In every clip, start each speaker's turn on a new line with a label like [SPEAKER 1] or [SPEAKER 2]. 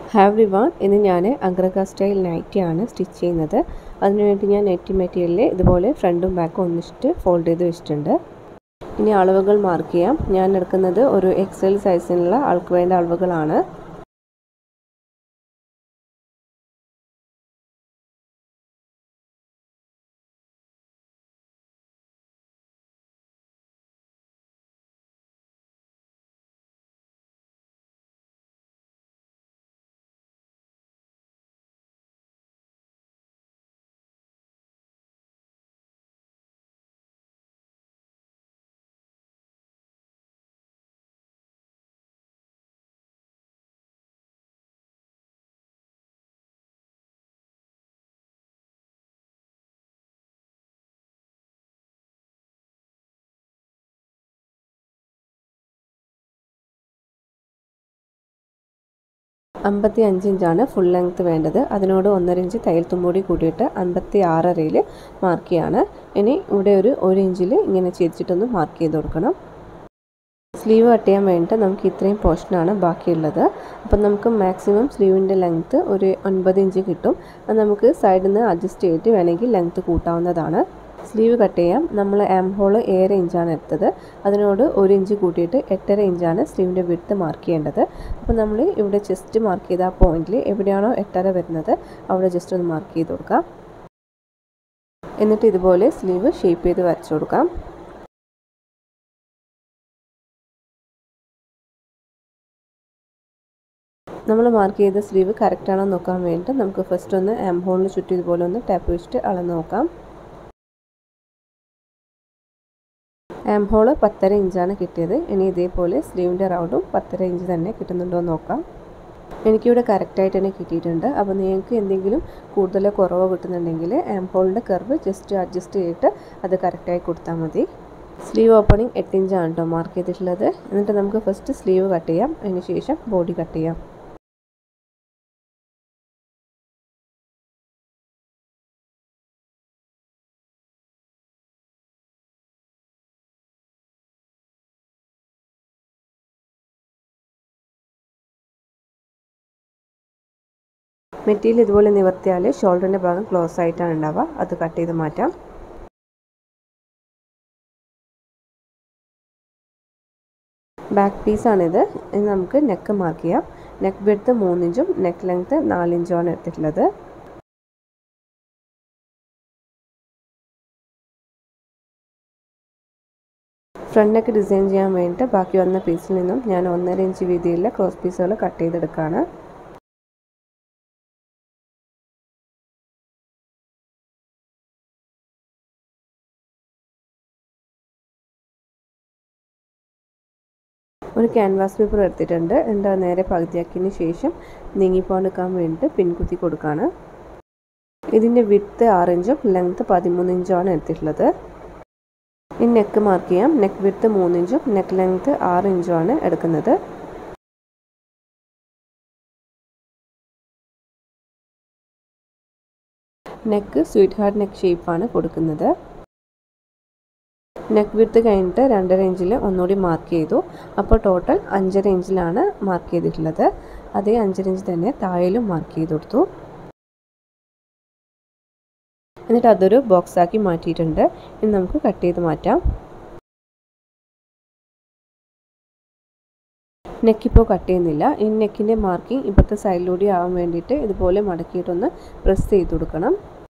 [SPEAKER 1] have റിവാൺ ഇന്ന് ഞാൻ അഗ്രക style നൈറ്റിയാണ് stitch ചെയ്യുന്നത് അതിനുവേണ്ടി ഞാൻ നെറ്റ് മെറ്റീരിയൽ ഇതുപോലെ ഫ്രണ്ടും ബാക്കും ഒന്നിച്ചിട്ട് ഫോൾഡ് ചെയ്ത് വെച്ചിട്ടുണ്ട് ഇനി അളവുകൾ മാർക്ക് ചെയ്യാം ഞാൻ എടുക്കുന്നത് ഒരു എക്സൽ സൈസിനുള്ള ആൾക്ക് വേണ്ട അളവുകളാണ് അമ്പത്തി അഞ്ച് ഇഞ്ചാണ് ഫുൾ ലെങ്ത്ത് വേണ്ടത് അതിനോട് ഒന്നര ഇഞ്ച് തയ്യൽ തുമ്പൂടി കൂടിയിട്ട് അൻപത്തി ആറരയിൽ മാർക്ക് ചെയ്യാണ് ഇനി ഇവിടെ ഒരു ഒരു ഇഞ്ചിൽ ഇങ്ങനെ ചെയ്തിട്ടൊന്ന് മാർക്ക് ചെയ്ത് കൊടുക്കണം സ്ലീവ് കട്ട് ചെയ്യാൻ വേണ്ടിയിട്ട് നമുക്ക് ഇത്രയും പോർഷനാണ് ബാക്കിയുള്ളത് അപ്പം നമുക്ക് മാക്സിമം സ്ലീവിൻ്റെ ലെങ്ത്ത് ഒരു ഒൻപത് ഇഞ്ച് കിട്ടും അത് നമുക്ക് സൈഡിൽ നിന്ന് അഡ്ജസ്റ്റ് ചെയ്തിട്ട് വേണമെങ്കിൽ ലെങ്ത്ത് കൂട്ടാവുന്നതാണ് സ്ലീവ് കട്ട് ചെയ്യാം നമ്മൾ ആം ഹോൾ ഏഴര ഇഞ്ചാണ് എടുത്തത് അതിനോട് ഒരു ഇഞ്ച് കൂട്ടിയിട്ട് എട്ടര ഇഞ്ചാണ് സ്ലീവിൻ്റെ വിടുത്ത് മാർക്ക് ചെയ്യേണ്ടത് അപ്പോൾ നമ്മൾ ഇവിടെ ചെസ്റ്റ് മാർക്ക് ചെയ്ത ആ പോയിന്റിൽ എവിടെയാണോ എട്ടര വരുന്നത് അവിടെ ജസ്റ്റ് ഒന്ന് മാർക്ക് ചെയ്ത് കൊടുക്കാം എന്നിട്ട് ഇതുപോലെ സ്ലീവ് ഷേപ്പ് ചെയ്ത് വരച്ചു കൊടുക്കാം നമ്മൾ മാർക്ക് ചെയ്ത സ്ലീവ് കറക്റ്റ് ആണോ നോക്കാൻ വേണ്ടിയിട്ട് നമുക്ക് ഫസ്റ്റ് ഒന്ന് ആം ഹോളിന് ചുറ്റും ഇതുപോലെ ഒന്ന് ടാപ്പ് വെച്ചിട്ട് അളന്ന് നോക്കാം ആം ഹോള് പത്തര ഇഞ്ചാണ് കിട്ടിയത് ഇനി ഇതേപോലെ സ്ലീവിൻ്റെ റൗണ്ടും പത്തര ഇഞ്ച് തന്നെ കിട്ടുന്നുണ്ടോ എന്ന് നോക്കാം എനിക്കിവിടെ കറക്റ്റായിട്ട് തന്നെ കിട്ടിയിട്ടുണ്ട് അപ്പോൾ നിങ്ങൾക്ക് എന്തെങ്കിലും കൂടുതലോ കുറവോ കിട്ടുന്നുണ്ടെങ്കിൽ ആം ഹോളിൻ്റെ കർവ് ജസ്റ്റ് അഡ്ജസ്റ്റ് ചെയ്തിട്ട് അത് കറക്റ്റായി കൊടുത്താൽ മതി സ്ലീവ് ഓപ്പണിംഗ് എട്ട് ഇഞ്ചാണ് കേട്ടോ മാർക്ക് ചെയ്തിട്ടുള്ളത് എന്നിട്ട് നമുക്ക് ഫസ്റ്റ് സ്ലീവ് കട്ട് ചെയ്യാം അതിന് ശേഷം ബോഡി കട്ട് ചെയ്യാം മെറ്റീരിയൽ ഇതുപോലെ നിവർത്തിയാൽ ഷോൾഡറിൻ്റെ ഭാഗം ക്ലോസ് ആയിട്ടാണ് ഉണ്ടാവുക അത് കട്ട് ചെയ്ത് മാറ്റാം ബാക്ക് പീസാണിത് ഇനി നമുക്ക് നെക്ക് മാർക്ക് ചെയ്യാം നെക്ക് ബെഡ്ത്ത് മൂന്നിഞ്ചും നെക്ക് ലെങ്ത്ത് നാലിഞ്ചുമാണ് എടുത്തിട്ടുള്ളത് ഫ്രണ്ട് നെക്ക് ഡിസൈൻ ചെയ്യാൻ വേണ്ടിയിട്ട് ബാക്കി വന്ന പീസിൽ നിന്നും ഞാൻ ഒന്നര ഇഞ്ച് വീതിയിലുള്ള ക്രോസ് പീസുകൾ കട്ട് ചെയ്തെടുക്കുകയാണ് ഒരു ക്യാൻവാസ് പേപ്പർ എടുത്തിട്ടുണ്ട് എന്നിട്ട് അത് നേരെ പകുതിയാക്കിയതിന് ശേഷം നീങ്ങിപ്പോകാൻ വേണ്ടിയിട്ട് പിൻകുത്തി കൊടുക്കുകയാണ് ഇതിൻ്റെ വിട്ത്ത് ആറ് ഇഞ്ചും ലെങ്ത്ത് പതിമൂന്ന് ഇഞ്ചുമാണ് എടുത്തിട്ടുള്ളത് ഇനി നെക്ക് മാർക്ക് ചെയ്യാം നെക്ക് വിട്ത്ത് മൂന്ന് ഇഞ്ചും നെക്ക് ലെങ്ത്ത് ആറ് ഇഞ്ചുമാണ് എടുക്കുന്നത് നെക്ക് സ്വീറ്റ് ഹാർട്ട് നെക്ക് ഷേപ്പാണ് കൊടുക്കുന്നത് നെക്ക് വിടുത്ത് കഴിഞ്ഞിട്ട് രണ്ടര ഇഞ്ചിൽ ഒന്നുകൂടി മാർക്ക് ചെയ്തു അപ്പോൾ ടോട്ടൽ അഞ്ചര ഇഞ്ചിലാണ് മാർക്ക് ചെയ്തിട്ടുള്ളത് അതേ അഞ്ചര ഇഞ്ച് തന്നെ താഴെയിലും മാർക്ക് ചെയ്ത് കൊടുത്തു എന്നിട്ട് അതൊരു ബോക്സ് ആക്കി മാറ്റിയിട്ടുണ്ട് ഇനി നമുക്ക് കട്ട് ചെയ്ത് മാറ്റാം നെക്കിപ്പോൾ കട്ട് ചെയ്യുന്നില്ല ഈ നെക്കിൻ്റെ മാർക്കിംഗ് ഇപ്പോഴത്തെ സൈഡിലൂടെ ആവാൻ വേണ്ടിയിട്ട് ഇതുപോലെ മടക്കിയിട്ടൊന്ന് പ്രസ് ചെയ്ത് കൊടുക്കണം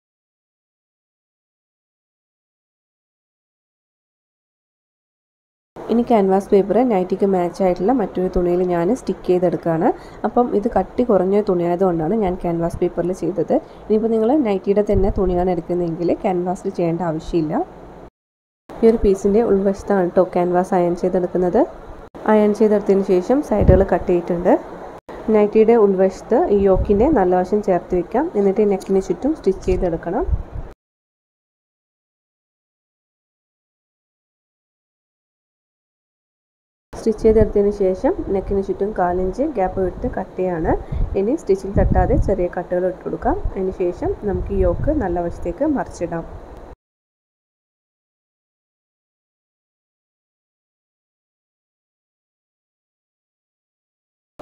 [SPEAKER 1] ഇനി ക്യാൻവാസ് പേപ്പർ നൈറ്റിക്ക് മാച്ച് ആയിട്ടുള്ള മറ്റൊരു തുണിയിൽ ഞാൻ സ്റ്റിക്ക് ചെയ്തെടുക്കുകയാണ് അപ്പം ഇത് കട്ടി കുറഞ്ഞ തുണിയായതുകൊണ്ടാണ് ഞാൻ ക്യാൻവാസ് പേപ്പറിൽ ചെയ്തത് ഇനിയിപ്പോൾ നിങ്ങൾ നൈറ്റിയുടെ തന്നെ തുണിയാണ് എടുക്കുന്നതെങ്കിൽ ക്യാൻവാസിൽ ചെയ്യേണ്ട ആവശ്യമില്ല ഈ ഒരു പീസിൻ്റെ ഉൾവശത്താണ് കേട്ടോ ക്യാൻവാസ് അയൺ ചെയ്തെടുക്കുന്നത് അയൺ ചെയ്തെടുത്തതിന് ശേഷം സൈഡുകൾ കട്ട് ചെയ്തിട്ടുണ്ട് നൈറ്റിയുടെ ഉൾവശത്ത് ഈ യോക്കിൻ്റെ നല്ല വശം ചേർത്ത് വെക്കാം എന്നിട്ട് നെക്കിന് ചുറ്റും സ്റ്റിച്ച് ചെയ്തെടുക്കണം സ്റ്റിച്ച് ചെയ്തെടുത്തതിന് ശേഷം നെക്കിന് ചുറ്റും കാലിഞ്ച് ഗ്യാപ്പ് വിട്ട് കട്ട് ചെയ്യാണ് ഇനി സ്റ്റിച്ചിൽ തട്ടാതെ ചെറിയ കട്ടുകൾ ഇട്ട് കൊടുക്കാം അതിന് ശേഷം നമുക്ക് ഈ യോക്ക് നല്ല വശത്തേക്ക് മറിച്ചിടാം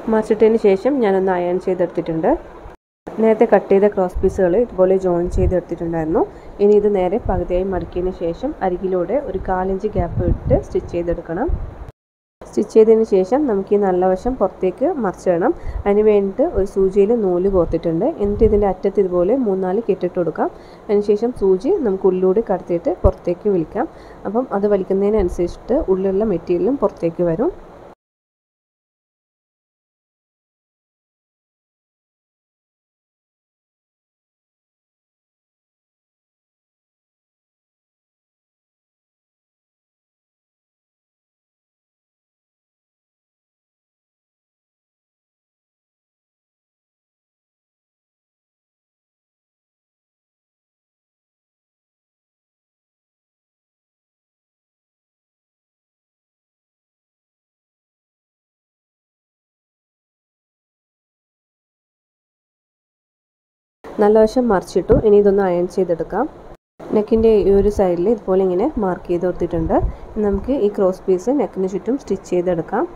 [SPEAKER 1] മറിച്ചിട്ടതിന് ശേഷം ഞാനൊന്ന് അയൺ ചെയ്തെടുത്തിട്ടുണ്ട് നേരത്തെ കട്ട് ചെയ്ത ക്രോസ് പീസുകൾ ഇതുപോലെ ജോയിൻ ചെയ്തെടുത്തിട്ടുണ്ടായിരുന്നു ഇനി ഇത് നേരെ പകുതിയായി മടക്കിയതിന് ശേഷം അരികിലൂടെ ഒരു കാലിഞ്ച് ഗ്യാപ്പ് ഇട്ട് സ്റ്റിച്ച് ചെയ്തെടുക്കണം സ്റ്റിച്ച് ചെയ്തതിന് ശേഷം നമുക്ക് ഈ നല്ല വശം പുറത്തേക്ക് മറിച്ചിടണം അതിന് വേണ്ടിയിട്ട് ഒരു സൂചിയിൽ നൂല് കോർത്തിട്ടുണ്ട് എന്നിട്ട് ഇതിൻ്റെ അറ്റത്ത് ഇതുപോലെ മൂന്നാല് കെട്ടിട്ട് കൊടുക്കാം അതിനുശേഷം സൂചി നമുക്ക് ഉള്ളിലൂടെ കടത്തിയിട്ട് പുറത്തേക്ക് വലിക്കാം അപ്പം അത് വലിക്കുന്നതിനനുസരിച്ചിട്ട് ഉള്ളിലുള്ള മെറ്റീരിയലും പുറത്തേക്ക് വരും നല്ല വശം മറിച്ചിട്ടു ഇനി ഇതൊന്ന് അയൺ ചെയ്തെടുക്കാം നെക്കിൻ്റെ ഈ ഒരു സൈഡിൽ ഇതുപോലെ ഇങ്ങനെ മാർക്ക് ചെയ്ത് കൊടുത്തിട്ടുണ്ട് നമുക്ക് ഈ ക്രോസ് പീസ് നെക്കിന് ചുറ്റും സ്റ്റിച്ച് ചെയ്തെടുക്കാം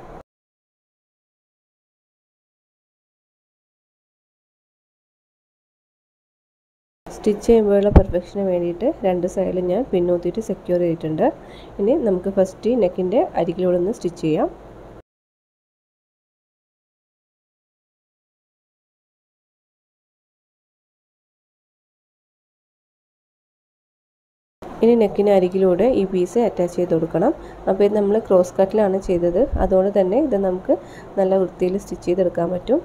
[SPEAKER 1] സ്റ്റിച്ച് ചെയ്യുമ്പോഴുള്ള പെർഫെക്ഷന് വേണ്ടിയിട്ട് രണ്ട് സൈഡിൽ ഞാൻ പിന്നോത്തിയിട്ട് സെക്യൂർ ചെയ്തിട്ടുണ്ട് ഇനി നമുക്ക് ഫസ്റ്റ് നെക്കിൻ്റെ അരികിലൂടെ ഒന്ന് സ്റ്റിച്ച് ചെയ്യാം ഇനി നെക്കിന് അരികിലൂടെ ഈ പീസ് അറ്റാച്ച് ചെയ്ത് കൊടുക്കണം അപ്പോൾ ഇത് നമ്മൾ ക്രോസ് കട്ടിലാണ് ചെയ്തത് അതുകൊണ്ട് തന്നെ ഇത് നമുക്ക് നല്ല വൃത്തിയിൽ സ്റ്റിച്ച് ചെയ്തെടുക്കാൻ പറ്റും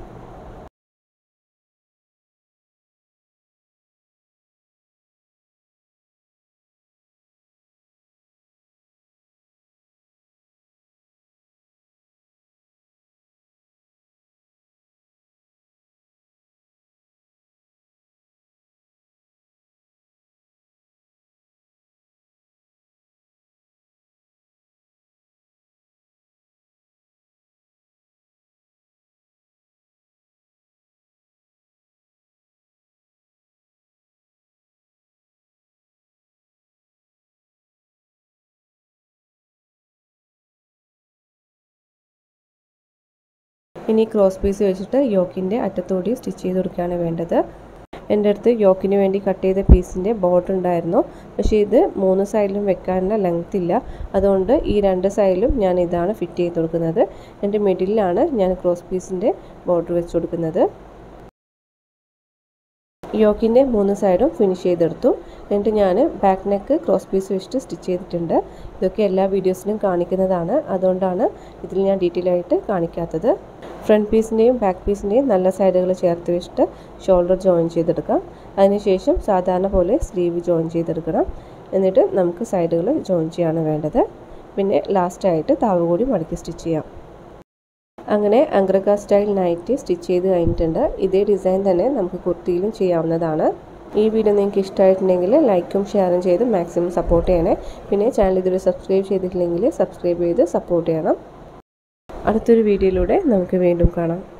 [SPEAKER 1] ഇനി ക്രോസ് പീസ് വെച്ചിട്ട് യോക്കിൻ്റെ അറ്റത്തോടി സ്റ്റിച്ച് ചെയ്ത് കൊടുക്കുകയാണ് വേണ്ടത് എൻ്റെ അടുത്ത് യോക്കിന് വേണ്ടി കട്ട് ചെയ്ത പീസിൻ്റെ ബോർഡർ ഉണ്ടായിരുന്നു പക്ഷേ ഇത് മൂന്ന് സൈഡിലും വെക്കാനുള്ള ലെങ്ത് ഇല്ല അതുകൊണ്ട് ഈ രണ്ട് സൈഡിലും ഞാൻ ഇതാണ് ഫിറ്റ് ചെയ്ത് കൊടുക്കുന്നത് എൻ്റെ മിഡിലാണ് ഞാൻ ക്രോസ് പീസിൻ്റെ ബോർഡർ വെച്ച് കൊടുക്കുന്നത് യോക്കിൻ്റെ മൂന്ന് സൈഡും ഫിനിഷ് ചെയ്തെടുത്തു എന്നിട്ട് ഞാൻ ബാക്ക് നെക്ക് ക്രോസ് പീസ് വെച്ചിട്ട് സ്റ്റിച്ച് ചെയ്തിട്ടുണ്ട് ഇതൊക്കെ എല്ലാ വീഡിയോസിലും കാണിക്കുന്നതാണ് അതുകൊണ്ടാണ് ഇതിൽ ഞാൻ ഡീറ്റെയിൽ ആയിട്ട് കാണിക്കാത്തത് ഫ്രണ്ട് പീസിൻ്റെയും ബാക്ക് പീസിൻ്റെയും നല്ല സൈഡുകൾ ചേർത്ത് വെച്ചിട്ട് ഷോൾഡർ ജോയിൻ ചെയ്തെടുക്കാം അതിനുശേഷം സാധാരണ പോലെ സ്ലീവ് ജോയിൻ ചെയ്തെടുക്കണം എന്നിട്ട് നമുക്ക് സൈഡുകൾ ജോയിൻ ചെയ്യാണ് വേണ്ടത് പിന്നെ ലാസ്റ്റായിട്ട് താവ് കൂടി മടക്കി സ്റ്റിച്ച് ചെയ്യാം അങ്ങനെ അഗ്രക സ്റ്റൈൽ നൈറ്റ് സ്റ്റിച്ച് ചെയ്ത് കഴിഞ്ഞിട്ടുണ്ട് ഇതേ ഡിസൈൻ തന്നെ നമുക്ക് കുർത്തിയിലും ചെയ്യാവുന്നതാണ് ഈ വീഡിയോ നിങ്ങൾക്ക് ഇഷ്ടമായിട്ടുണ്ടെങ്കിൽ ലൈക്കും ഷെയറും ചെയ്ത് മാക്സിമം സപ്പോർട്ട് ചെയ്യണേ പിന്നെ ചാനൽ ഇതുവരെ സബ്സ്ക്രൈബ് ചെയ്തിട്ടില്ലെങ്കിൽ സബ്സ്ക്രൈബ് ചെയ്ത് സപ്പോർട്ട് ചെയ്യണം അടുത്തൊരു വീഡിയോയിലൂടെ നമുക്ക് വീണ്ടും കാണാം